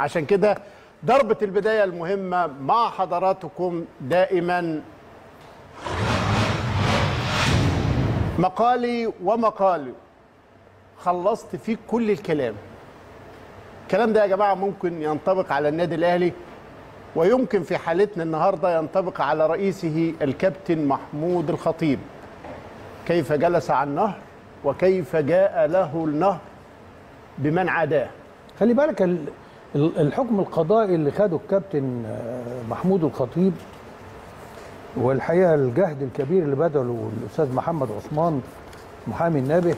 عشان كده ضربة البداية المهمة مع حضراتكم دائما مقالي ومقالي خلصت فيه كل الكلام الكلام ده يا جماعة ممكن ينطبق على النادي الأهلي ويمكن في حالتنا النهاردة ينطبق على رئيسه الكابتن محمود الخطيب كيف جلس على النهر وكيف جاء له النهر بمن عداه خلي بالك ال- ال- الحكم القضائي اللي خده الكابتن آه، محمود الخطيب والحقيقه الجهد الكبير اللي بذله الاستاذ محمد عثمان محامي النابه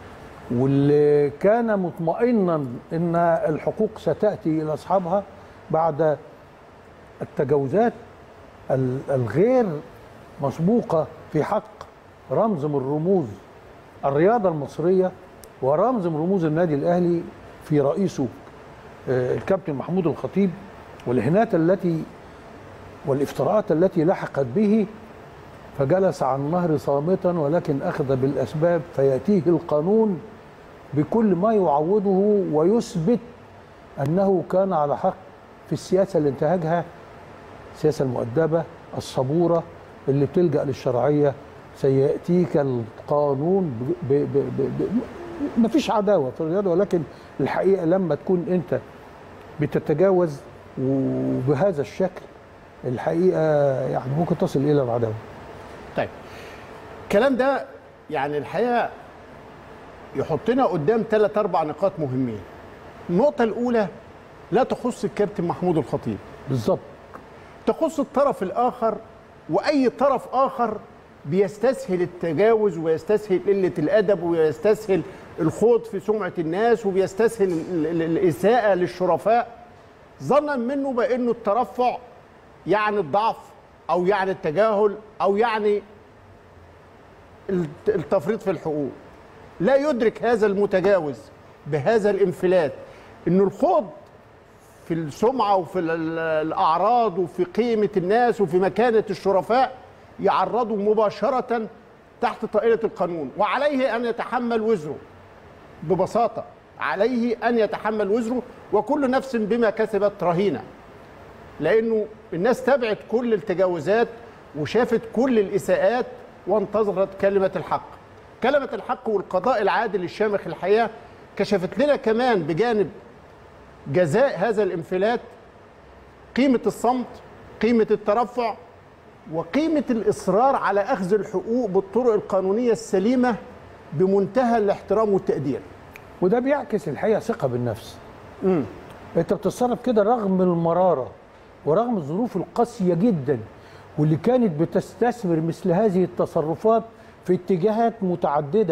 واللي كان مطمئنا ان الحقوق ستاتي الى اصحابها بعد التجاوزات ال- الغير مسبوقه في حق رمز من رموز الرياضه المصريه ورمز من رموز النادي الاهلي في رئيسه آه، الكابتن محمود الخطيب والإهانات التي والافتراءات التي لحقت به فجلس عن النهر صامتا ولكن أخذ بالأسباب فيأتيه القانون بكل ما يعوضه ويثبت أنه كان على حق في السياسة اللي انتهجها السياسة المؤدبة الصبورة اللي بتلجأ للشرعية سيأتيك القانون ب... ب... ب... ب... ب... مفيش عداوة في الرياضة ولكن الحقيقة لما تكون أنت بتتجاوز وبهذا الشكل الحقيقة يعني ممكن تصل إلى العداوة طيب الكلام ده يعني الحقيقه يحطنا قدام ثلاث اربع نقاط مهمين النقطه الاولى لا تخص الكابتن محمود الخطيب بالظبط تخص الطرف الاخر واي طرف اخر بيستسهل التجاوز ويستسهل قله الادب ويستسهل الخوض في سمعه الناس وبيستسهل ال- ال- الاساءه للشرفاء ظنا منه بانه الترفع يعني الضعف او يعني التجاهل او يعني الت- التفريط في الحقوق لا يدرك هذا المتجاوز بهذا الانفلات انه الخوض في السمعه وفي ال- الاعراض وفي قيمه الناس وفي مكانه الشرفاء يعرضوا مباشره تحت طائله القانون وعليه ان يتحمل وزره ببساطه عليه ان يتحمل وزره وكل نفس بما كسبت رهينه لانه الناس تابعت كل التجاوزات وشافت كل الاساءات وانتظرت كلمه الحق كلمه الحق والقضاء العادل الشامخ الحقيقه كشفت لنا كمان بجانب جزاء هذا الانفلات قيمه الصمت قيمه الترفع وقيمه الاصرار على اخذ الحقوق بالطرق القانونيه السليمه بمنتهى الاحترام والتقدير وده بيعكس الحقيقة ثقة بالنفس انت بتتصرف كده رغم المرارة ورغم الظروف القاسية جدا واللي كانت بتستثمر مثل هذه التصرفات في اتجاهات متعددة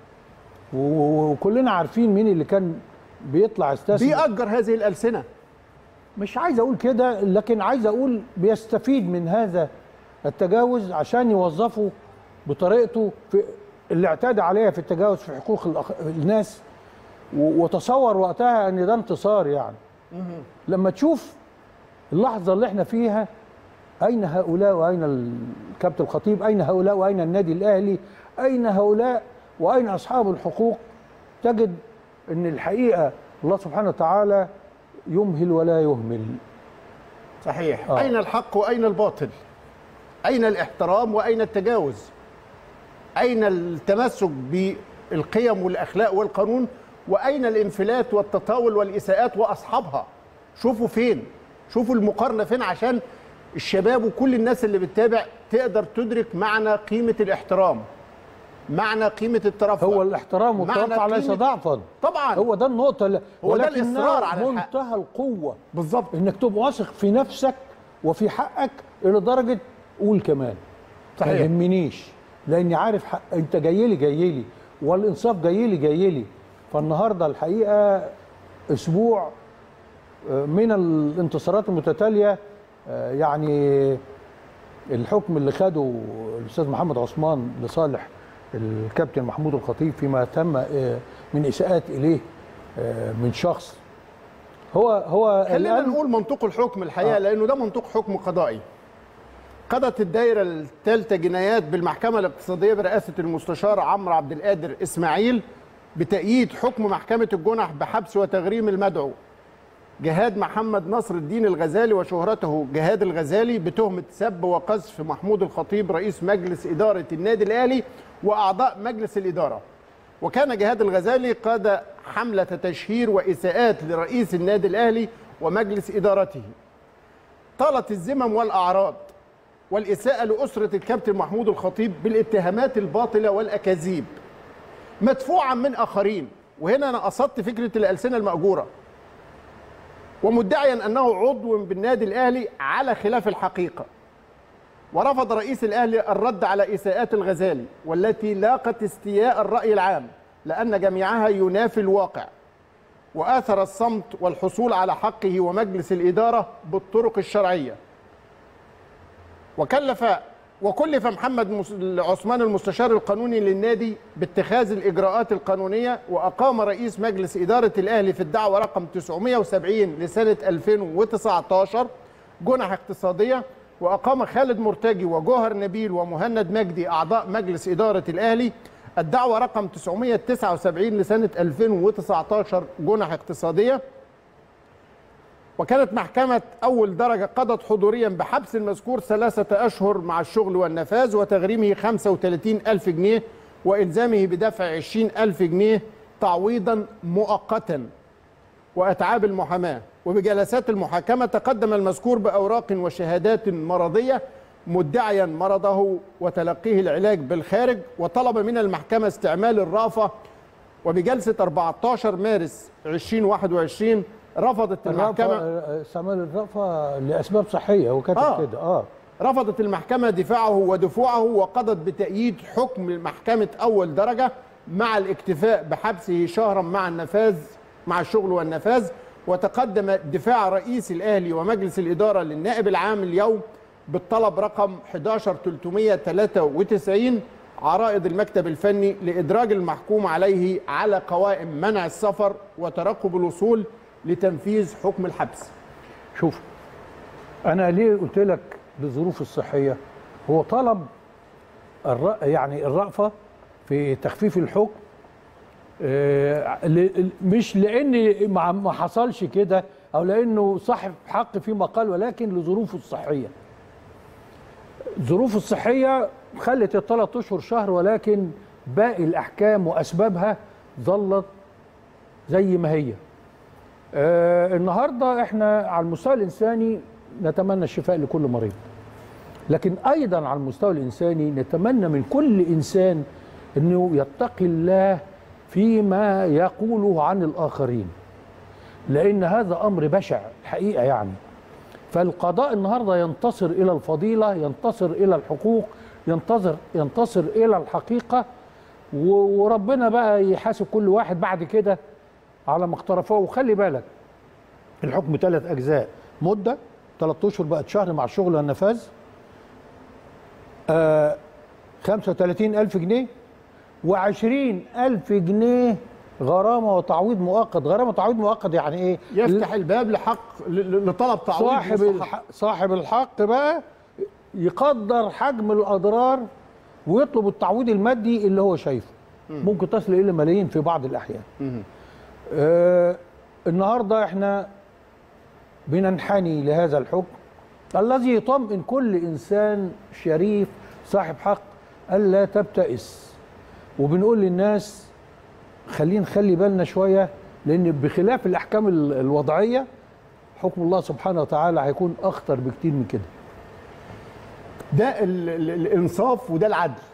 و- و- وكلنا عارفين مين اللي كان بيطلع يستثمر بيأجر هذه الالسنه مش عايز اقول كده لكن عايز اقول بيستفيد من هذا التجاوز عشان يوظفه بطريقته في اللي اعتاد عليها في التجاوز في حقوق الأخ- الناس و- وتصور وقتها ان ده انتصار يعني لما تشوف اللحظه اللي احنا فيها اين هؤلاء واين الكابتن الخطيب اين هؤلاء واين النادي الاهلي اين هؤلاء واين اصحاب الحقوق تجد ان الحقيقه الله سبحانه وتعالى يمهل ولا يهمل صحيح آه. أين الحق وأين الباطل أين الاحترام وأين التجاوز أين التمسك بالقيم والأخلاق والقانون وأين الانفلات والتطاول والإساءات وأصحابها شوفوا فين شوفوا المقارنة فين عشان الشباب وكل الناس اللي بتتابع تقدر تدرك معنى قيمة الاحترام معنى قيمة الترفع هو الاحترام معنى والترفع ليس قيمة- ضعفا طبعا هو ده النقطه اللي هو ده ولكنها الإصرار على الحق. منتهى القوه بالظبط انك تبقى واثق في نفسك وفي حقك الى درجه قول كمان صحيح. ما يهمنيش لاني عارف حق انت جاي لي جاي لي والانصاف جاي لي جاي لي فالنهارده الحقيقه اسبوع آه، من الانتصارات المتتاليه آه، يعني الحكم اللي خده الاستاذ محمد عثمان لصالح الكابتن محمود الخطيب فيما تم آه، من اساءات اليه آه، من شخص هو هو خلينا الآن- نقول منطق الحكم الحقيقه آه. لانه ده منطق حكم قضائي قضت الدائره الثالثه جنايات بالمحكمه الاقتصاديه برئاسه المستشار عمرو عبد القادر اسماعيل بتأييد حكم محكمه الجنح بحبس وتغريم المدعو جهاد محمد نصر الدين الغزالي وشهرته جهاد الغزالي بتهمة سب وقذف محمود الخطيب رئيس مجلس إدارة النادي الأهلي وأعضاء مجلس الإدارة وكان جهاد الغزالي قاد حملة تشهير وإساءات لرئيس النادي الأهلي ومجلس إدارته طالت الذمم والأعراض والإساءة لأسرة الكابتن محمود الخطيب بالاتهامات الباطلة والأكاذيب مدفوعا من آخرين وهنا أنا قصدت فكرة الألسنة المأجورة ومدعيا أنه عضو بالنادي الأهلي على خلاف الحقيقة ورفض رئيس الأهلي الرد على إساءات الغزالي والتي لاقت استياء الرأي العام لأن جميعها ينافي الواقع وآثر الصمت والحصول على حقه ومجلس الإدارة بالطرق الشرعية وكلف وكلف محمد مس- عثمان المستشار القانوني للنادي باتخاذ الإجراءات القانونية وأقام رئيس مجلس إدارة الأهلي في الدعوة رقم 970 لسنة 2019 جنح اقتصادية وأقام خالد مرتجي وجوهر نبيل ومهند مجدي أعضاء مجلس إدارة الأهلي الدعوة رقم 979 لسنة 2019 جنح اقتصادية وكانت محكمة أول درجة قضت حضوريا بحبس المذكور ثلاثة أشهر مع الشغل والنفاذ وتغريمه 35 ألف جنيه وإلزامه بدفع 20 ألف جنيه تعويضا مؤقتا وأتعاب المحاماة وبجلسات المحاكمة تقدم المذكور بأوراق وشهادات مرضية مدعيا مرضه وتلقيه العلاج بالخارج وطلب من المحكمة استعمال الرأفة وبجلسة 14 مارس 2021 رفضت المحكمة الرأفة استعمال الرأفة لأسباب صحية هو كاتب آه. كده اه رفضت المحكمة دفاعه ودفوعه وقضت بتأييد حكم محكمة أول درجة مع الاكتفاء بحبسه شهرا مع النفاذ مع الشغل والنفاذ وتقدم دفاع رئيس الأهلي ومجلس الإدارة للنائب العام اليوم بالطلب رقم 11393 عرائض المكتب الفني لإدراج المحكوم عليه على قوائم منع السفر وترقب الوصول لتنفيذ حكم الحبس شوف انا ليه قلت لك بالظروف الصحيه هو طلب الر... يعني الرأفه في تخفيف الحكم آه، ل- مش لان ما ما حصلش كده او لانه صاحب حق فيما قال ولكن لظروفه الصحيه ظروفه الصحيه خلت الثلاث اشهر شهر ولكن باقي الاحكام واسبابها ظلت زي ما هي آه النهارده احنا على المستوى الانساني نتمنى الشفاء لكل مريض لكن ايضا على المستوى الانساني نتمنى من كل انسان انه يتقي الله فيما يقوله عن الاخرين لان هذا امر بشع الحقيقه يعني فالقضاء النهارده ينتصر الى الفضيله ينتصر الى الحقوق ينتصر ينتصر الى الحقيقه و- وربنا بقى يحاسب كل واحد بعد كده على ما اقترفوه وخلي بالك الحكم ثلاث اجزاء مده ثلاث اشهر بقت شهر مع الشغل والنفاذ آه 35000 جنيه و20000 جنيه غرامه وتعويض مؤقت غرامه وتعويض مؤقت يعني ايه يفتح الباب لحق ل- ل- لطلب تعويض صاحب مستحق. الحق صاحب الحق بقى يقدر حجم الاضرار ويطلب التعويض المادي اللي هو شايفه ممكن تصل الى ملايين في بعض الاحيان آه النهارده احنا بننحني لهذا الحكم الذي يطمئن كل انسان شريف صاحب حق الا تبتئس وبنقول للناس خلينا نخلي بالنا شويه لان بخلاف الاحكام ال- الوضعيه حكم الله سبحانه وتعالى هيكون اخطر بكتير من كده ده ال- ال- الانصاف وده العدل